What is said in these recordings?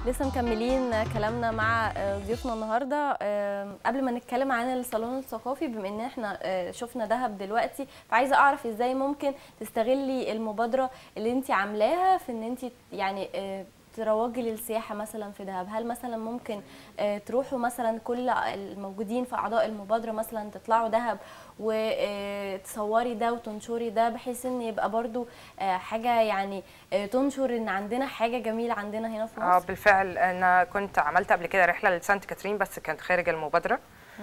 لسه مكملين كلامنا مع آه، ضيوفنا النهارده آه، قبل ما نتكلم عن الصالون الثقافي بما ان احنا آه، شفنا دهب دلوقتي فعايزه اعرف ازاي ممكن تستغلي المبادره اللي انت عاملاها في ان انت يعني آه، تروجي للسياحه مثلا في دهب هل مثلا ممكن آه، تروحوا مثلا كل الموجودين في اعضاء المبادره مثلا تطلعوا دهب وتصوري ده وتنشري ده بحيث ان يبقى برضو آه، حاجه يعني آه، تنشر ان عندنا حاجه جميله عندنا هنا في اه مصر بالفعل انا كنت عملت قبل كده رحله لسانت كاترين بس كانت خارج المبادره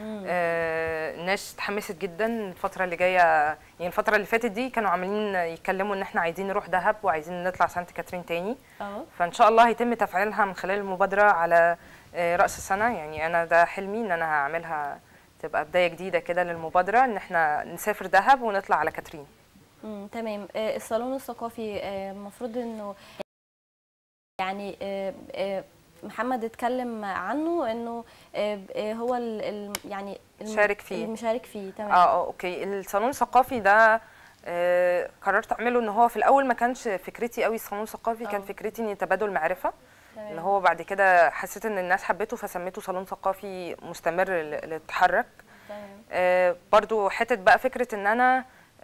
آه الناس اتحمست جدا الفتره اللي جايه يعني الفتره اللي فاتت دي كانوا عاملين يتكلموا ان احنا عايزين نروح دهب وعايزين نطلع سانت كاترين تاني اه فان شاء الله هيتم تفعيلها من خلال المبادره على آه، راس السنه يعني انا ده حلمي ان انا هعملها تبقى بدايه جديده كده للمبادره ان احنا نسافر دهب ونطلع على كاترين امم تمام آه، الصالون الثقافي آه، المفروض انه يعني آه، آه، محمد اتكلم عنه انه آه، آه، هو ال ال يعني الم- شارك فيه. المشارك فيه تمام اه اه اوكي الصالون الثقافي ده آه قررت اعمله ان هو في الاول ما كانش فكرتي قوي الصالون الثقافي كان آه. فكرتي ان تبادل معرفه تمام. اللي هو بعد كده حسيت ان الناس حبته فسميته صالون ثقافي مستمر ل- للتحرك تمام آه برضو حته بقى فكره ان انا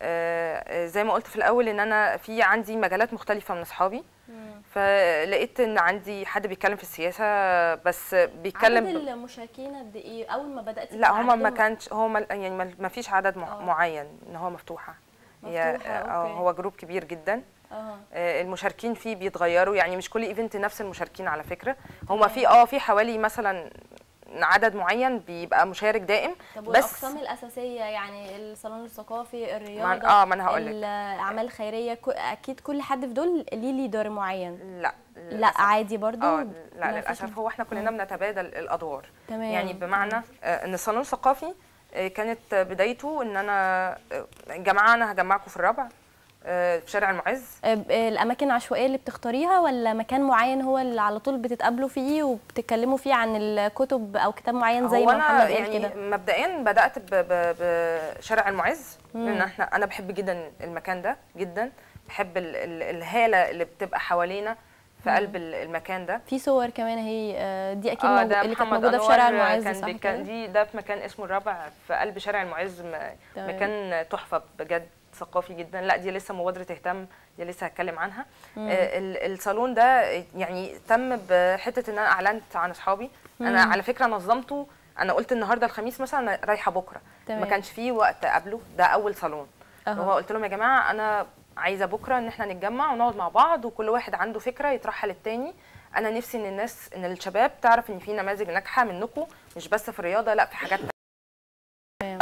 آه آه، زي ما قلت في الاول ان انا في عندي مجالات مختلفه من اصحابي مم. فلقيت ان عندي حد بيتكلم في السياسه بس عدد بيتكلم ب- المشاركين قد ايه اول ما بداتي لا كان هما ما عددهم كانش هو ما يعني ما ما فيش عدد مع آه. معين ان هو مفتوحه هي مفتوحة، آه أوكي. هو جروب كبير جدا اه آه، المشاركين فيه بيتغيروا يعني مش كل ايفنت نفس المشاركين على فكره هما تمام. في اه في حوالي مثلا عدد معين بيبقى مشارك دائم طب بس والاقسام الاساسيه يعني الصالون الثقافي الرياضه اه ما انا هقول لك الاعمال الخيريه كو- اكيد كل حد في دول ليه ليدر معين لا لا للأسف. عادي برضو اه لا ما فيش- للاسف هو احنا كلنا بنتبادل الادوار تمام يعني بمعنى آه، ان الصالون الثقافي آه، كانت بدايته ان انا آه، جماعه انا هجمعكم في الرابع آه، في شارع المعز آه، ب- آه، الاماكن العشوائيه اللي بتختاريها ولا مكان معين هو اللي على طول بتتقابلوا فيه وبتتكلموا فيه عن الكتب او كتاب معين زي هو ما انا محمد قال يعني كده مبدئيا بدات ب- ب- بشارع المعز لان احنا انا بحب جدا المكان ده جدا بحب ال- ال- الهاله اللي بتبقى حوالينا في قلب ال- المكان ده في صور كمان اهي آه، دي اكيد اه موجو- ده اللي كانت محمد موجوده في أنور شارع المعز كان صح بيك- كده دي ده في مكان اسمه الرابع في قلب شارع المعز م- تمام. مكان تحفه بجد ثقافي جدا لا دي لسه مبادره تهتم دي لسه هتكلم عنها آه ال- الصالون ده يعني تم بحته ان انا اعلنت عن اصحابي انا على فكره نظمته انا قلت النهارده الخميس مثلا أنا رايحه بكره تمام. ما كانش فيه وقت قبله ده اول صالون أها. هو قلت لهم يا جماعه انا عايزه بكره ان احنا نتجمع ونقعد مع بعض وكل واحد عنده فكره يطرحها للتاني انا نفسي ان الناس ان الشباب تعرف ان في نماذج ناجحه منكم مش بس في الرياضه لا في حاجات تمام.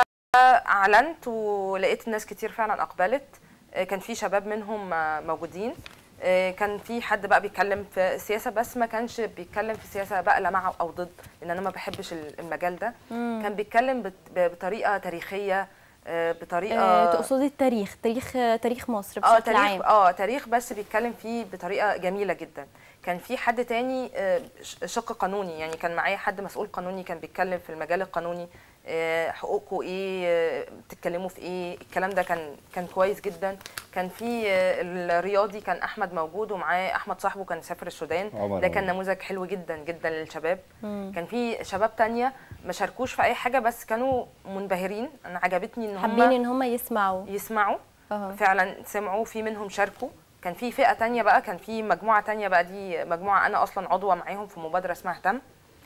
اعلنت ولقيت الناس كتير فعلا اقبلت آه، كان في شباب منهم آه، موجودين آه، كان في حد بقى بيتكلم في السياسه بس ما كانش بيتكلم في السياسه بقى لا مع او ضد لان انا ما بحبش ال- المجال ده كان بيتكلم بت- ب- بطريقه تاريخيه آه، بطريقه آه، تقصدي التاريخ تاريخ آه، تاريخ مصر اه بشكل عام تاريخ اه تاريخ بس بيتكلم فيه بطريقه جميله جدا كان في حد تاني آه، ش- شق قانوني يعني كان معايا حد مسؤول قانوني كان بيتكلم في المجال القانوني آه، حقوقكم ايه آه، بتتكلموا في ايه الكلام ده كان كان كويس جدا كان في آه، الرياضي كان احمد موجود ومعاه احمد صاحبه كان سافر السودان عمر ده كان عمر. نموذج حلو جدا جدا للشباب كان في شباب تانية ما شاركوش في اي حاجه بس كانوا منبهرين انا عجبتني ان هم حابين ان هم يسمعوا يسمعوا أها. فعلا سمعوا في منهم شاركوا كان في فئه تانية بقى كان في مجموعه تانية بقى دي مجموعه انا اصلا عضوه معاهم في مبادره اسمها اهتم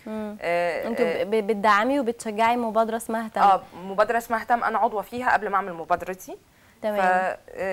آه انتوا آه ب- بتدعمي وبتشجعي مبادره اسمها اهتم اه مبادره اسمها اهتم انا عضوه فيها قبل ما اعمل مبادرتي تمام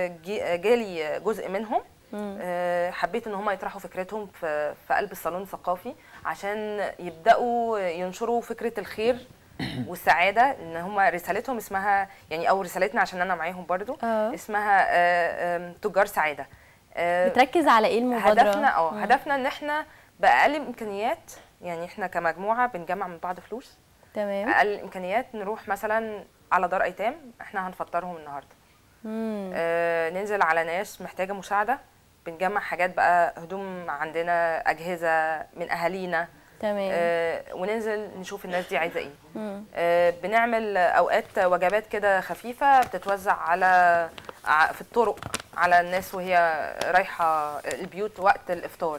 فجالي جزء منهم آه، حبيت ان هم يطرحوا فكرتهم في في قلب الصالون الثقافي عشان يبداوا ينشروا فكره الخير والسعاده ان هم رسالتهم اسمها يعني او رسالتنا عشان انا معاهم برضو آه. اسمها آه، آم، تجار سعاده آه، بتركز على ايه المبادره هدفنا اه هدفنا ان احنا باقل امكانيات يعني احنا كمجموعه بنجمع من بعض فلوس تمام اقل الامكانيات نروح مثلا على دار ايتام احنا هنفطرهم النهارده مم. آه ننزل على ناس محتاجه مساعده بنجمع حاجات بقى هدوم عندنا اجهزه من اهالينا تمام آه وننزل نشوف الناس دي عايزه ايه مم. آه بنعمل اوقات وجبات كده خفيفه بتتوزع على ع- في الطرق على الناس وهي رايحه البيوت وقت الافطار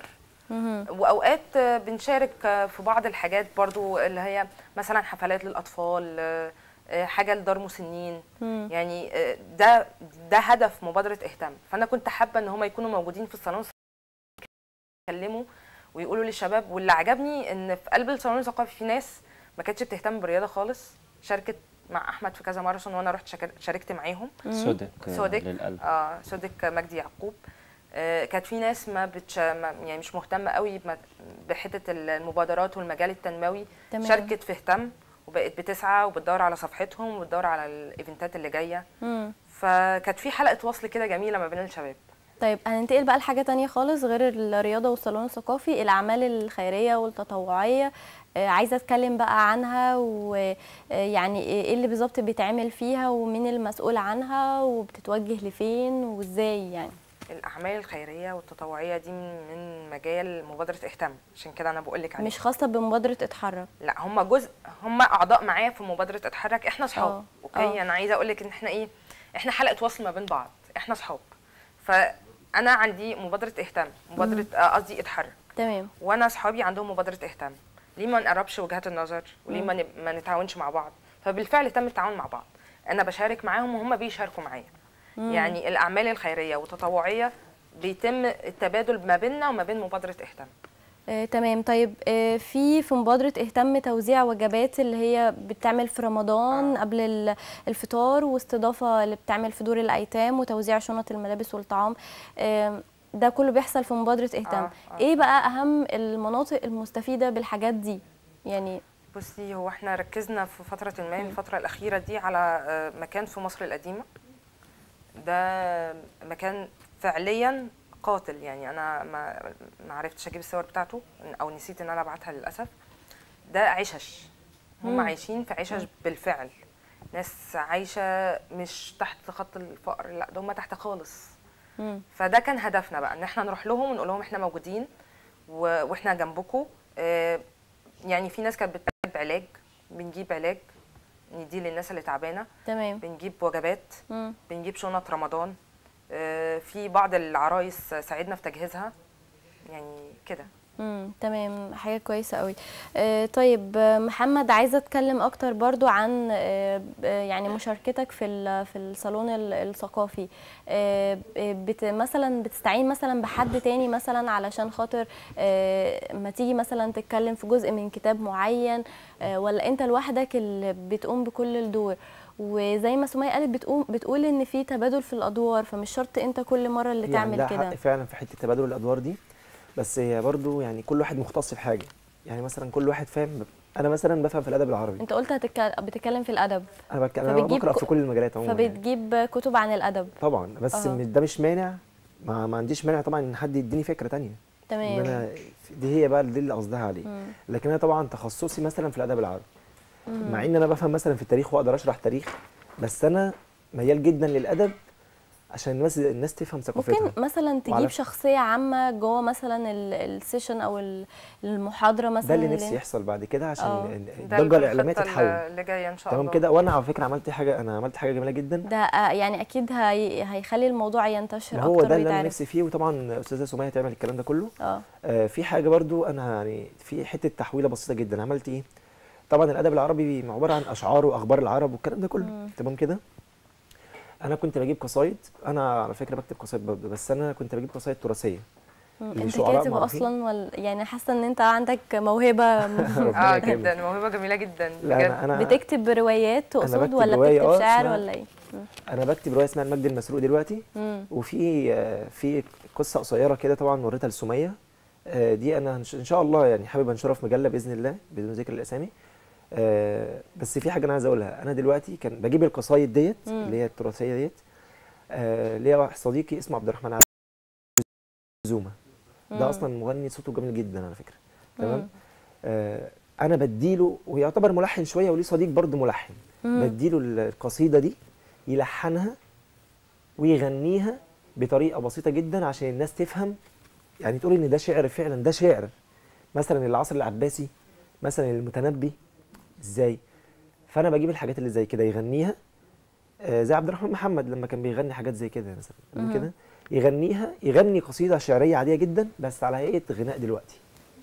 مهم. واوقات آه، بنشارك آه، في بعض الحاجات برضو اللي هي مثلا حفلات للاطفال آه، آه، حاجه لدار مسنين مم. يعني آه، ده ده هدف مبادره اهتم فانا كنت حابه ان هم يكونوا موجودين في الصالون يتكلموا ويقولوا للشباب واللي عجبني ان في قلب الصالون الثقافي في ناس ما كانتش بتهتم بالرياضه خالص شاركت مع احمد في كذا ماراثون وانا رحت شكر- شاركت معاهم سودك آه، سودك للقلب اه سودك مجدي يعقوب آه كانت في ناس ما بتش ما يعني مش مهتمه قوي بم- بحته المبادرات والمجال التنموي تمام. شاركت في اهتم وبقت بتسعى وبتدور على صفحتهم وبتدور على الايفنتات اللي جايه مم. فكانت في حلقه وصل كده جميله ما بين الشباب طيب هننتقل بقى لحاجة تانية خالص غير الرياضة والصالون الثقافي الأعمال الخيرية والتطوعية آه، عايزة أتكلم بقى عنها ويعني إيه اللي بالظبط بيتعمل فيها ومين المسؤول عنها وبتتوجه لفين وإزاي يعني الاعمال الخيريه والتطوعيه دي من من مجال مبادره اهتم عشان كده انا بقول لك عليها مش خاصة بمبادرة اتحرك لا هم جزء هم اعضاء معايا في مبادره اتحرك احنا آه، اصحاب اوكي آه. انا عايزه اقول لك ان احنا ايه احنا حلقه وصل ما بين بعض احنا اصحاب فانا عندي مبادره اهتم مبادره آه، قصدي اتحرك تمام وانا اصحابي عندهم مبادره اهتم ليه ما نقربش وجهات النظر وليه ما نب- ما نتعاونش مع بعض فبالفعل تم التعاون مع بعض انا بشارك معاهم وهم بيشاركوا معايا يعني الاعمال الخيريه والتطوعيه بيتم التبادل ما بيننا وما بين مبادره اهتم آه، تمام طيب آه، في في مبادرة اهتم توزيع وجبات اللي هي بتعمل في رمضان آه. قبل ال- الفطار واستضافة اللي بتعمل في دور الأيتام وتوزيع شنط الملابس والطعام آم، ده كله بيحصل في مبادرة اهتم آه، آه. ايه بقى أهم المناطق المستفيدة بالحاجات دي يعني بصي هو احنا ركزنا في فترة ما الفترة الأخيرة دي على آه، مكان في مصر القديمة ده مكان فعليا قاتل يعني أنا ما ما عرفتش أجيب الصور بتاعته أو نسيت إن أنا أبعتها للأسف ده عشش هم مم. عايشين في عشش بالفعل ناس عايشة مش تحت خط الفقر لا ده هم تحت خالص مم. فده كان هدفنا بقى ان احنا نروح لهم ونقول لهم احنا موجودين و- واحنا جنبكم آه، يعني في ناس كانت بتجيب علاج بنجيب علاج نديه للناس اللي تعبانه تمام بنجيب وجبات مم. بنجيب شنط رمضان آه، في بعض العرايس ساعدنا في تجهيزها يعني كده امم تمام حاجه كويسه قوي آه طيب آه، محمد عايزه اتكلم اكتر برضو عن آه آه، يعني مشاركتك في ال- في الصالون ال- الثقافي آه آه، بت مثلا بتستعين مثلا بحد تاني مثلا علشان خاطر آه ما تيجي مثلا تتكلم في جزء من كتاب معين آه ولا انت لوحدك اللي بتقوم بكل الدور وزي ما سمية قالت بتقوم بتقول ان في تبادل في الادوار فمش شرط انت كل مره اللي هي تعمل عندها كده حق فعلا في حته تبادل الادوار دي بس هي برضو يعني كل واحد مختص في حاجه يعني مثلا كل واحد فاهم انا مثلا بفهم في الادب العربي انت قلت هتك... بتتكلم في الادب انا بك... انا فبتجيب بقرا ك- في كل المجالات عموما يعني. فبتجيب كتب عن الادب طبعا بس أها. مش- ده مش مانع ما, ما عنديش مانع طبعا ان حد يديني فكره تانية ان تمام انا دي هي بقى دي اللي قصدها عليه مم. لكن انا طبعا تخصصي مثلا في الادب العربي مع ان انا بفهم مثلا في التاريخ واقدر اشرح تاريخ بس انا ميال جدا للادب عشان الناس الناس تفهم ثقافتها ممكن مثلا تجيب وعلى- شخصيه عامه جوه مثلا ال- السيشن او ال- المحاضره مثلا ده اللي اللي نفسي انت- يحصل بعد كده عشان آه. ال- ده الضجه الاعلاميه الخطة تتحول اللي جايه ان شاء تمام الله كده وانا على فكره عملت حاجه انا عملت حاجه جميله جدا ده آه، يعني اكيد هي... هيخلي الموضوع ينتشر ما هو اكتر ده اللي انا ويتعرف نفسي فيه وطبعا استاذه سميه تعمل الكلام ده كله اه آه في حاجه برضو انا يعني في حته تحويله بسيطه جدا عملت ايه طبعا الادب العربي عباره عن اشعار واخبار العرب والكلام ده كله مم. تمام كده انا كنت بجيب قصايد انا على فكره بكتب قصايد برضه بس انا كنت بجيب قصايد تراثيه مم. اللي انت شعراء كاتب معروفين. اصلا ولا يعني حاسه ان انت عندك موهبه ربنا اه يكرمك. جدا موهبه جميله جدا لا بجد انا انا بتكتب روايات تقصد بكتب ولا رواية، بتكتب آه، شعر اسمها- ولا ايه مم. انا بكتب روايه اسمها المجد المسروق دلوقتي مم. وفي آه، في قصه قصيره كده طبعا وريتها لسميه آه، دي انا هنش- ان شاء الله يعني حابب انشرها في مجله باذن الله بدون ذكر الاسامي آه، بس في حاجه انا عايز اقولها انا دلوقتي كان بجيب القصايد ديت مم. اللي هي التراثيه ديت آه، ليا واحد صديقي اسمه عبد الرحمن زوما مم. ده اصلا مغني صوته جميل جدا على فكره تمام مم. آه، انا بديله ويعتبر ملحن شويه وليه صديق برضه ملحن مم. بديله القصيده دي يلحنها ويغنيها بطريقه بسيطه جدا عشان الناس تفهم يعني تقول ان ده شعر فعلا ده شعر مثلا العصر العباسي مثلا المتنبي ازاي فانا بجيب الحاجات اللي زي كده يغنيها آه، زي عبد الرحمن محمد لما كان بيغني حاجات زي كده مثلا مهم. تمام كده يغنيها يغني قصيده شعريه عاديه جدا بس على هيئه غناء دلوقتي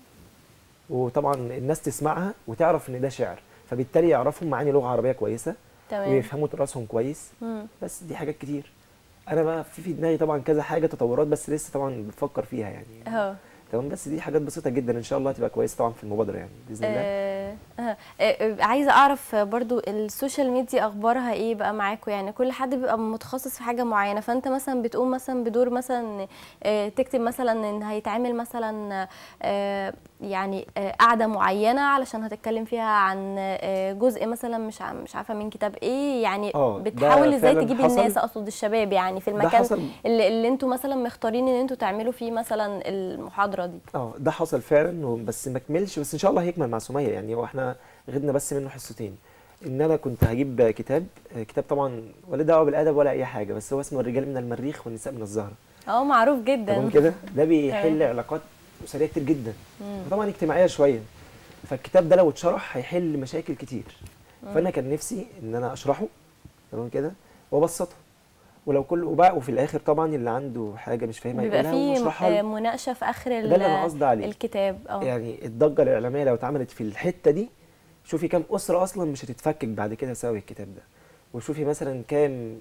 وطبعا الناس تسمعها وتعرف ان ده شعر فبالتالي يعرفوا معاني لغه عربيه كويسه تمام ويفهموا تراثهم كويس مم. بس دي حاجات كتير انا بقى في في دماغي طبعا كذا حاجه تطورات بس لسه طبعا بفكر فيها يعني اهو تمام بس دي حاجات بسيطه جدا ان شاء الله هتبقى كويسه طبعا في المبادره يعني باذن الله آه، آه، آه، عايزه اعرف برضو السوشيال ميديا اخبارها ايه بقى معاكم يعني كل حد بيبقى متخصص في حاجه معينه فانت مثلا بتقوم مثلا بدور مثلا آه، تكتب مثلا ان هيتعمل مثلا آه، يعني آه، قعده معينه علشان هتتكلم فيها عن آه، جزء مثلا مش ع- مش عارفه من كتاب ايه يعني آه، ده بتحاول ازاي فعلاً تجيب حصل. الناس اقصد الشباب يعني في ده المكان حصل اللي, اللي انتوا مثلا مختارين ان انتوا تعملوا فيه مثلا المحاضره دي اه ده حصل فعلا و- بس ما كملش بس ان شاء الله هيكمل مع سميه يعني هو احنا غدنا بس منه حصتين ان انا كنت هجيب كتاب آه، كتاب طبعا ولا دعوه بالادب ولا اي حاجه بس هو اسمه الرجال من المريخ والنساء من الزهره اه معروف جدا تمام كده ده بيحل علاقات اسريه كتير جدا مم. وطبعا اجتماعيه شويه فالكتاب ده لو اتشرح هيحل مشاكل كتير فانا كان نفسي ان انا اشرحه تمام كده وابسطه ولو كل وبقى وفي الاخر طبعا اللي عنده حاجه مش فاهمها بيبقى يقولها فيه ونشرحها له. آه، مناقشه في اخر ده اللي انا ال- قصدي عليه الكتاب اه يعني الضجه الاعلاميه لو اتعملت في الحته دي شوفي كام اسره اصلا مش هتتفكك بعد كده بسبب الكتاب ده وشوفي مثلا كام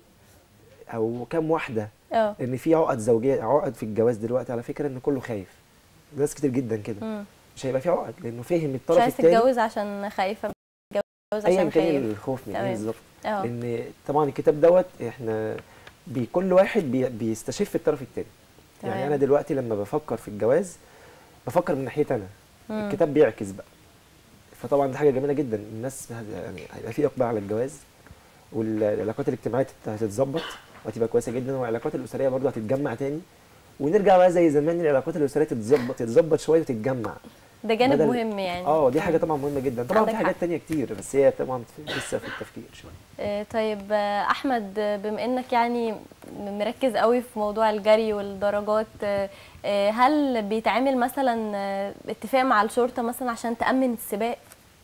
او كام واحده اه ان في عقد زوجيه عقد في الجواز دلوقتي على فكره ان كله خايف ناس كتير جدا كده مم. مش هيبقى في عقد لانه فهم مش الطرف عايز الثاني تتجوز عشان خايفه تتجوز ايا عشان كان خايف الخوف من تمام. ايه بالظبط اه لان طبعا الكتاب دوت احنا بي كل واحد بي بيستشف الطرف الثاني يعني تمام. انا دلوقتي لما بفكر في الجواز بفكر من ناحيتي انا مم. الكتاب بيعكس بقى فطبعا دي حاجه جميله جدا الناس يعني هيبقى في اقبال على الجواز والعلاقات الاجتماعيه هتت- هتتظبط وهتبقى كويسه جدا والعلاقات الاسريه برضه هتتجمع تاني ونرجع بقى زي زمان العلاقات الاسريه تتظبط تتظبط شويه وتتجمع ده جانب بدل- مهم يعني اه دي حاجه طبعا مهمه جدا طبعا عندك في حاجات حق. تانية كتير بس هي طبعا في- لسه في التفكير شويه آه، طيب آه، احمد آه، بما انك يعني مركز قوي في موضوع الجري والدرجات آه، آه، هل بيتعمل مثلا آه، اتفاق مع الشرطه مثلا عشان تامن السباق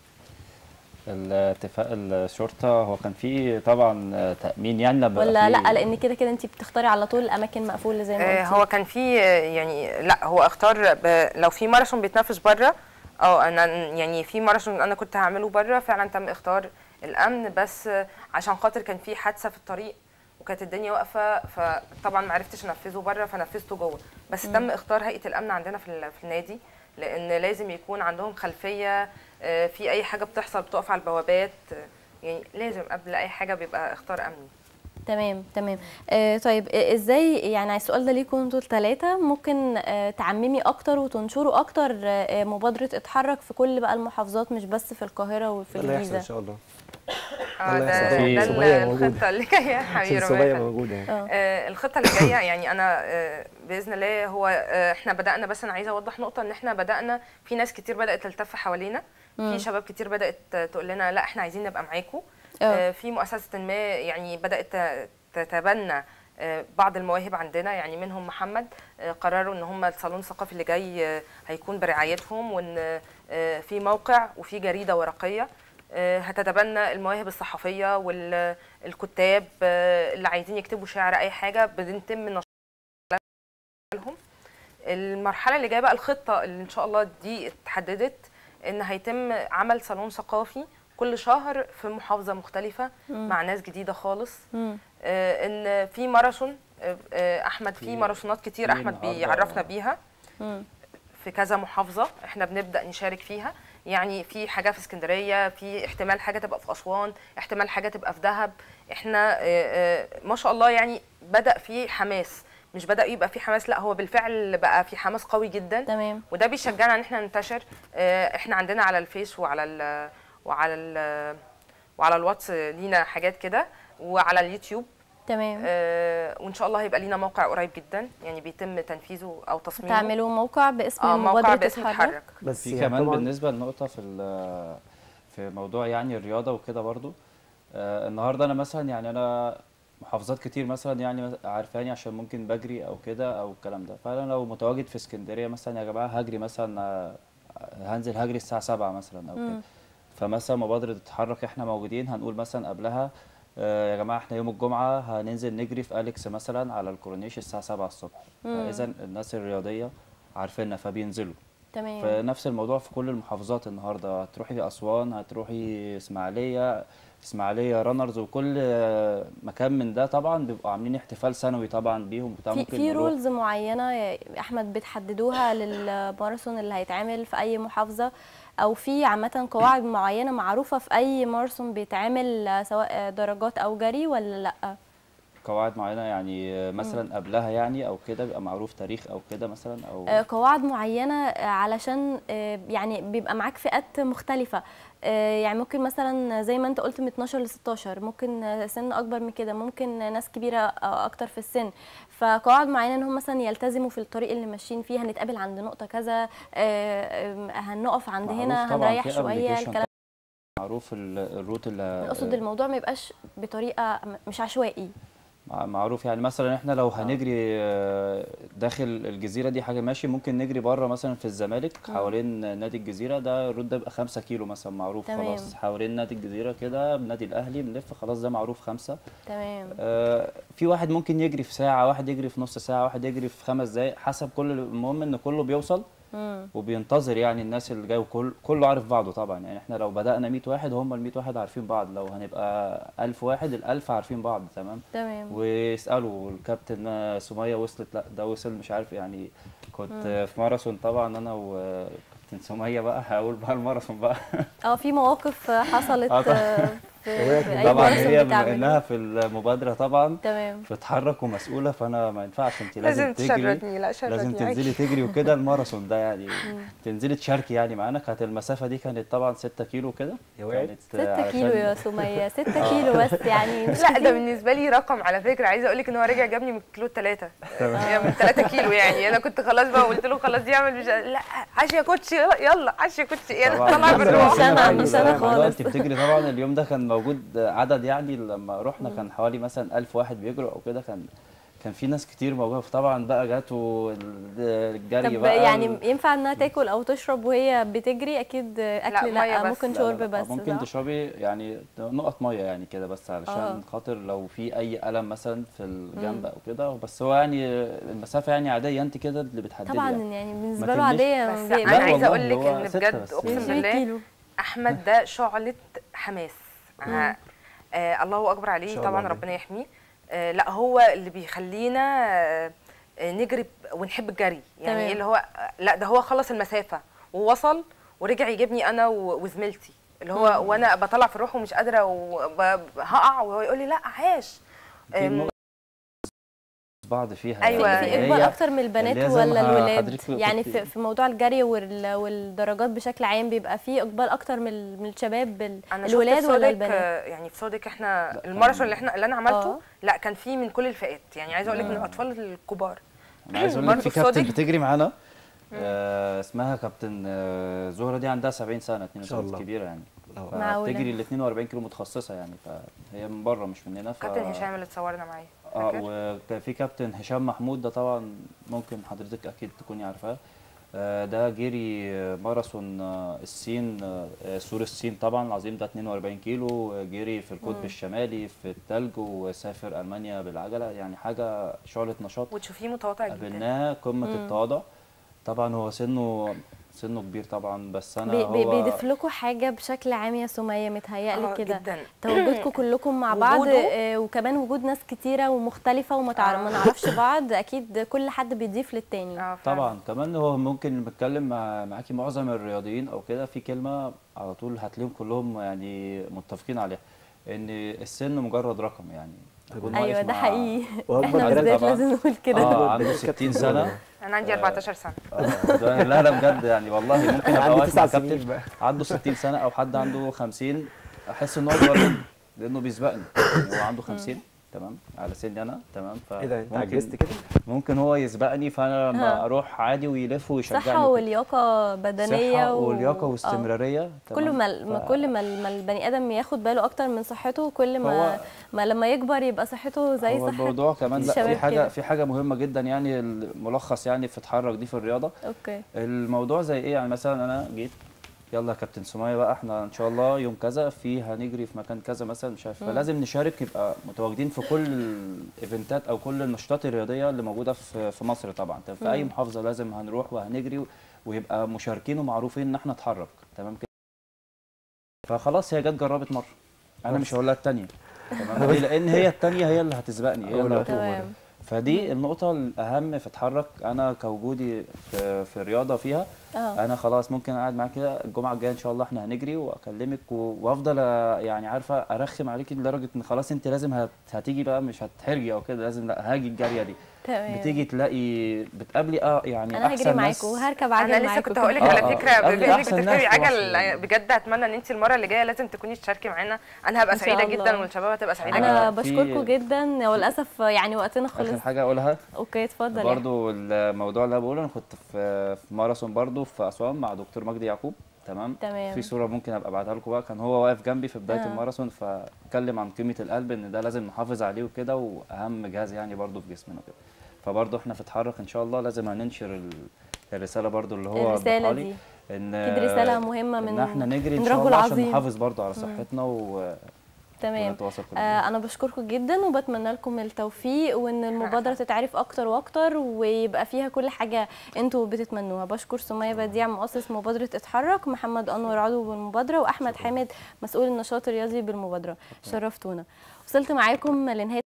الاتفاق الشرطه هو كان فيه طبعا آه، تامين يعني لما ولا بيبقى لا فيه- لان كده كده انت بتختاري على طول الاماكن مقفوله زي ما آه، قلتي هو كان في آه، يعني لا هو اختار ب... لو في ماراثون بيتنافس بره اه انا يعني في ماراثون انا كنت هعمله بره فعلا تم اختار الامن بس آه، عشان خاطر كان في حادثه في الطريق وكانت الدنيا واقفه فطبعا ما عرفتش انفذه بره فنفذته جوه بس تم اختار هيئه الامن عندنا في ال- في النادي لان لازم يكون عندهم خلفيه آه، في اي حاجه بتحصل بتقف على البوابات آه، يعني لازم قبل اي حاجه بيبقى اختار امني تمام تمام آه طيب آه ازاي يعني السؤال ده ليكم انتوا الثلاثه ممكن آه تعممي اكتر وتنشروا اكتر آه مبادره اتحرك في كل بقى المحافظات مش بس في القاهره وفي ده اللي هيحصل ان الجيزه شاء الله اه الله ده يحفظك. ده سمية ال- موجودة. الخطه اللي جايه حبيبي عشان ربنا سميه يخليك. موجوده يعني اه آه، الخطه اللي جايه يعني انا آه، باذن الله هو آه، احنا بدانا بس انا عايزه اوضح نقطه ان احنا بدانا في ناس كتير بدات تلتف حوالينا مم. في شباب كتير بدات تقول لنا لا احنا عايزين نبقى معاكم اه آه، في مؤسسه ما يعني بدات ت- تتبنى آه، بعض المواهب عندنا يعني منهم محمد آه، قرروا ان هم الصالون الثقافي اللي جاي آه، هيكون برعايتهم وان آه، في موقع وفي جريده ورقيه آه، هتتبنى المواهب الصحفيه والكتاب اللي عايزين يكتبوا شعر اي حاجه بنتم نشرها لهم المرحله اللي جايه بقى الخطه اللي ان شاء الله دي اتحددت ان هيتم عمل صالون ثقافي كل شهر في محافظه مختلفه مم. مع ناس جديده خالص مم. آه، ان في ماراثون آه، آه، احمد في في- ماراثونات كتير في احمد النهاردة- بيعرفنا بيها مم. في كذا محافظه احنا بنبدا نشارك فيها يعني في حاجه في اسكندريه في احتمال حاجه تبقى في اسوان احتمال حاجه تبقى في دهب احنا آه، آه، ما شاء الله يعني بدا في حماس مش بدا يبقى في حماس لا هو بالفعل بقى في حماس قوي جدا تمام وده بيشجعنا ان احنا ننتشر آه، احنا عندنا على الفيس وعلى ال وعلى ال وعلى الواتس لينا حاجات كده وعلى اليوتيوب تمام آه، وان شاء الله هيبقى لينا موقع قريب جدا يعني بيتم تنفيذه او تصميمه تعملوا موقع باسم اه موقع مبادره باسم اتحرك اتحرك بس في يعني كمان طبعا بالنسبه للنقطه في ال- في موضوع يعني الرياضه وكده برضو آه النهارده انا مثلا يعني انا محافظات كتير مثلا يعني مس- عارفاني عشان ممكن بجري او كده او الكلام ده فانا لو متواجد في اسكندريه مثلا يا جماعه هجري مثلا آه، هنزل هجري الساعه 7 مثلا او مم. كده فمثلا مبادره تتحرك احنا موجودين هنقول مثلا قبلها آه، يا جماعه احنا يوم الجمعه هننزل نجري في اليكس مثلا على الكورنيش الساعه 7 الصبح فاذا الناس الرياضيه عارفيننا فبينزلوا تمام فنفس الموضوع في كل المحافظات النهارده هتروحي اسوان هتروحي اسماعيليه اسماعيليه رانرز وكل آه، مكان من ده طبعا بيبقوا عاملين احتفال سنوي طبعا بيهم بتاع في ممكن في نروح- رولز معينه يا احمد بتحددوها للماراثون اللي هيتعمل في اي محافظه او في عامه قواعد معينه معروفه في اي ماراثون بيتعمل آه، سواء درجات او جري ولا لا قواعد معينه يعني آه، مثلا قبلها يعني او كده بيبقى معروف تاريخ او كده مثلا او آه، قواعد معينه آه، علشان آه، يعني بيبقى معاك فئات مختلفه آه، يعني ممكن مثلا زي ما انت قلت من 12 ل 16 ممكن آه، سن اكبر من كده ممكن آه، ناس كبيره آه، اكتر في السن فقواعد معينه ان هم مثلا يلتزموا في الطريق اللي ماشيين فيه هنتقابل عند نقطه كذا آه، آه، هنقف عند معروف هنا طبعاً، هنريح في شويه application الكلام معروف ال- الروت اللي اقصد الموضوع ما يبقاش بطريقه م- مش عشوائي مع- معروف يعني مثلا احنا لو هنجري آه، داخل الجزيره دي حاجه ماشي ممكن نجري بره مثلا في الزمالك حوالين نادي الجزيره ده الروت ده بيبقى 5 كيلو مثلا معروف تمام. خلاص حوالين نادي الجزيره كده بنادي الاهلي بنلف خلاص ده معروف خمسة تمام آه، في واحد ممكن يجري في ساعه واحد يجري في نص ساعه واحد يجري في خمس دقايق حسب كل المهم ان كله بيوصل مم. وبينتظر يعني الناس اللي جايه وكل كله عارف بعضه طبعا يعني احنا لو بدأنا 100 واحد هم ال 100 واحد عارفين بعض لو هنبقى 1000 واحد ال 1000 عارفين بعض تمام تمام ويسالوا الكابتن آه، سميه وصلت لا ده وصل مش عارف يعني كنت آه، في ماراثون طبعا انا وكابتن سميه بقى هقول بقى الماراثون بقى اه في مواقف حصلت آه، طبعاً. آه، في, وهي في اي طبعا ماراثون هي بما بتعمله. انها في المبادره طبعا تمام بتتحرك ومسؤوله فانا ما ينفعش انت لازم, لازم تجري تشردني لا شردني لازم تنزلي تجري وكده الماراثون ده يعني تنزلي تشاركي يعني معانا كانت المسافه دي كانت طبعا 6 كيلو كده يا واد. كانت 6 علشان- كيلو يا سمية 6 كيلو بس يعني مش لا ده كتير. بالنسبه لي رقم على فكره عايزه اقول لك ان هو رجع جابني من كيلو 3 يعني من 3 كيلو يعني انا كنت خلاص بقى قلت له خلاص يعمل مش لا عاش يا كوتش يلا يلا عاش يا كوتش انا طبعاً. طالعه مش بالروح مش أنا- مش أنا الموضوع خالص. انت بتجري طبعا اليوم ده كان موجود عدد يعني لما رحنا كان حوالي مثلا 1000 واحد بيجروا او كده كان كان في ناس كتير موجوده فطبعا بقى طب جاتوا الجري بقى يعني ينفع انها تاكل او تشرب وهي بتجري اكيد اكل لا، لا, مية بس. ممكن لا، شرب لا، لا، بس ممكن صح؟ تشربي يعني نقط ميه يعني كده بس علشان آه. خاطر لو في اي الم مثلا في الجنب او كده بس هو يعني المسافه يعني عاديه انت كده اللي بتحددي طبعا يعني. يعني بالنسبه ما له تمليش. عاديه بس بي- انا لا عايزه والله اقول لك هو ان ستة بجد بس. اقسم 100 بالله كيلو احمد ده شعله حماس أنا آه الله اكبر عليه شاء طبعا الله ربنا يحميه آه لا هو اللي بيخلينا آه آه، نجري ب- ونحب الجري يعني تمام. ايه اللي هو آه، لا ده هو خلص المسافه ووصل ورجع يجيبني انا و- وزميلتي اللي هو وانا بطلع في الروح ومش قادره وهقع وهو يقول لي لا عاش دي آم، النقطة بعض فيها أيوة، يعني في اللي اقبال هي اكتر من البنات اللي هي زي ما ولا الولاد حضرتك كنت- يعني في, في موضوع الجري وال- والدرجات بشكل عام بيبقى في اقبال اكتر من ال- من الشباب ال- انا شفت الولاد في ولا سودك، البنات آه، يعني في سودك احنا لا، الماراثون كان- اللي احنا اللي انا عملته آه. لا كان فيه من كل الفئات يعني عايزه اقول لك من آه. الاطفال الكبار انا عايز اقول لك برضه في في كابتن صادق. بتجري معانا آه اسمها كابتن آه زهره دي عندها 70 سنه شاء 72 الله. كبيره يعني الله. معقولة. بتجري ال 42 كيلو متخصصه يعني فهي من بره مش مننا ف... كابتن هشام اللي اتصورنا معاه اه فاكر؟ وكان في كابتن هشام محمود ده طبعا ممكن حضرتك اكيد تكوني عارفاه آه، ده جري آه، ماراثون آه، الصين آه، آه، سور الصين طبعا العظيم ده 42 كيلو آه، جري في القطب الشمالي في التلج وسافر المانيا بالعجله يعني حاجه شعله نشاط وتشوفيه متواضع جدا قابلناه قمه التواضع طبعا هو سنه سنه كبير طبعا بس انا بي بي هو بيضيف لكم حاجه بشكل عام يا سميه متهيألي آه، كده جدا تواجدكم كلكم مع بعض وجوده. آه، وكمان وجود ناس كتيره ومختلفه وما تعرف ما نعرفش بعض اكيد كل حد بيضيف للتاني اه فعلا. طبعا كمان هو ممكن بتكلم مع معاكي معظم الرياضيين او كده في كلمه على طول هتلاقيهم كلهم يعني متفقين عليها ان السن مجرد رقم يعني أكون واقف ايوه ده مع- حقيقي وأكبر احنا دليل بالذات طبعاً. لازم نقول كده اه عنده كابتن 60 زهرة. سنه انا عندي 14 سنه آه، ده- لا لا بجد يعني والله ممكن ابقى عندي واقف مع تسع سنين كابتن بقى عنده 60 سنه او حد عنده 50 احس ان هو اكبر مني لانه بيسبقني يعني هو عنده 50 تمام على سني انا تمام ف ايه ده انت ممكن- عجزت كده ممكن هو يسبقني فانا لما ها. اروح عادي ويلف ويشجعني صحه وكده. ولياقه بدنيه صحة و- ولياقه آه. واستمراريه كل تمام؟ ما ما ف- كل ما ال- ما البني ادم ياخد باله اكتر من صحته كل ما هو- ما لما يكبر يبقى صحته زي هو صحه الموضوع كمان لا الشباب في حاجه كده. في حاجه مهمه جدا يعني الملخص يعني في اتحرك دي في الرياضه اوكي الموضوع زي ايه يعني مثلا انا جيت يلا يا كابتن سمية بقى احنا ان شاء الله يوم كذا في هنجري في مكان كذا مثلا مش عارف فلازم نشارك يبقى متواجدين في كل الايفنتات او كل النشاطات الرياضيه اللي موجوده في في مصر طبعا طب في اي محافظه لازم هنروح وهنجري ويبقى مشاركين ومعروفين ان احنا نتحرك تمام كده فخلاص هي جت جربت مره انا مش هقول لها الثانيه تمام ليه؟ لان هي الثانيه هي اللي هتسبقني هي اللي هتقوم تمام فدي النقطة الأهم في اتحرك أنا كوجودي في, في الرياضة فيها اه أنا خلاص ممكن أقعد معاك كده الجمعة الجاية إن شاء الله إحنا هنجري وأكلمك و- وأفضل أ- يعني عارفة أرخم عليكي لدرجة إن خلاص أنت لازم هت- هتيجي بقى مش هتحرجي أو كده لازم لا هاجي الجارية دي تمام بتيجي تلاقي بتقابلي أه يعني انا هجري أحسن معاكم ناس وهركب عجل انا لسه معاكم كنت كده. هقول لك آه، على آه. فكره قبل بما انك أحسن بتركبي ناس في مصر عجل يعني. بجد اتمنى ان انت المره اللي جايه لازم تكوني تشاركي معانا انا هبقى إن شاء سعيده الله. جدا والشباب هتبقى سعيده انا جدا آه، بشكركم في- جدا وللاسف يعني وقتنا آخر خلص حاجة أقولها اوكي اتفضل يا برضو الموضوع اللي أنا بقوله أنا كنت في في ماراثون برضو في أسوان مع دكتور مجدي يعقوب تمام تمام. في صورة ممكن أبقى أبعتها لكم بقى كان هو واقف جنبي في بداية آه. الماراثون فاتكلم عن قيمة القلب إن ده لازم نحافظ عليه وكده وأهم جهاز يعني برضو في جسمنا وكده فبرضو إحنا في اتحرك إن شاء الله لازم هننشر ال- الرسالة برضو اللي هو الرسالة ضحالي دي. إن أكيد رسالة مهمة من- إن إحنا نجري إن من شاء رجل الله عشان عظيم. نحافظ برضو على صحتنا و... تمام ونتواصل كلنا آه انا بشكركم جدا وبتمنى لكم التوفيق وان المبادره تتعرف اكتر واكتر ويبقى فيها كل حاجه انتوا بتتمنوها بشكر سميه بديع مؤسس مبادره اتحرك محمد انور عضو بالمبادره واحمد حامد مسؤول النشاط الرياضي بالمبادره شرفتونا وصلت معاكم لنهايه